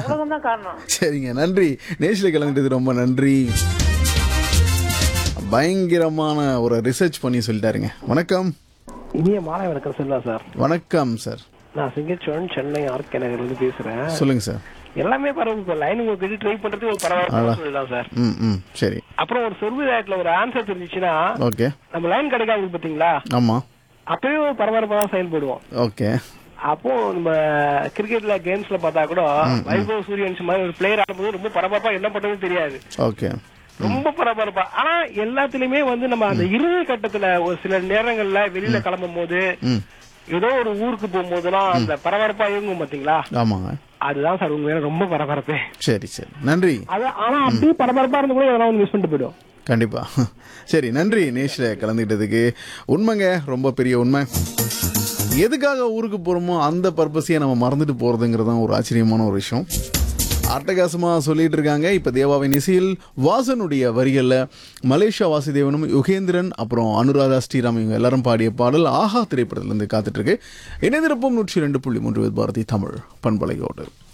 உலகம் தான் காரணம் சரிங்க நன்றி நேஷில் கலந்துட்டது ரொம்ப நன்றி பயங்கரமான ஒரு ரிசர்ச் பண்ணி சொல்லிட்டாருங்க வணக்கம் இனிய மாலை வணக்கம் செல்வா சார் வணக்கம் சார் நான் சிங்கச்சோழன் சென்னை ஆர்கே நகர்ல இருந்து பேசுறேன் சொல்லுங்க சார் எல்லாமே பரவாயில்ல லைன் உங்களுக்கு ட்ரை பண்றது ஒரு பரவாயில்ல சொல்லலாம் சார் ம் ம் சரி அப்புறம் ஒரு சொர்விதாயத்துல ஒரு ஆன்சர் தெரிஞ்சுச்சுன்னா ஓகே நம்ம லைன் கிடைக்காது பாத்தீங்களா ஆமாம் அப்பவே ஒரு பரபரப்பா தான் செயல்படுவோம் ஓகே அப்போ நம்ம கிரிக்கெட்ல கேம்ஸ்ல பார்த்தா கூட வைபவ் சூரியன்ஸ் மாதிரி ஒரு பிளேயர் ஆடும்போது ரொம்ப பரபரப்பா என்ன பண்றதுன்னு தெரியாது ஓகே ரொம்ப பரபரப்பா ஆனா எல்லாத்துலயுமே வந்து நம்ம அந்த இறுதி கட்டத்துல ஒரு சில நேரங்கள்ல வெளியில கிளம்பும் போது ம் ஏதோ ஒரு ஊருக்கு போகும்போதெல்லாம் அந்த பரபரப்பா இயங்கும் பாத்தீங்களா ஆமாங்க அதுதான் சார் உண்மையில ரொம்ப பரபரப்பே சரி சரி நன்றி அது ஆனா அப்படியே பரபரப்பா இருந்து கூட எதனா வந்து மிஸ் பண்ணிட்டு போயிடும் கண்டிப்பா சரி நன்றி நேஷில் கலந்துக்கிட்டதுக்கு உண்மைங்க ரொம்ப பெரிய உண்மை எதுக்காக ஊருக்கு போகிறோமோ அந்த பர்பஸையே நம்ம மறந்துட்டு போகிறதுங்கிறது தான் ஒரு ஆச்சரியமான ஒரு விஷயம் அட்டகாசமாக சொல்லிட்டு இருக்காங்க இப்போ தேவாவின் இசையில் வாசனுடைய வரிகளில் மலேசியா வாசுதேவனும் யுகேந்திரன் அப்புறம் அனுராதா ஸ்ரீராம் இவங்க எல்லாரும் பாடிய பாடல் ஆஹா திரைப்படத்திலிருந்து காத்துட்டு இருக்கு இணைந்திருப்போம் நூற்றி ரெண்டு புள்ளி மூன்று பாரதி தமிழ் பண்பலையோடு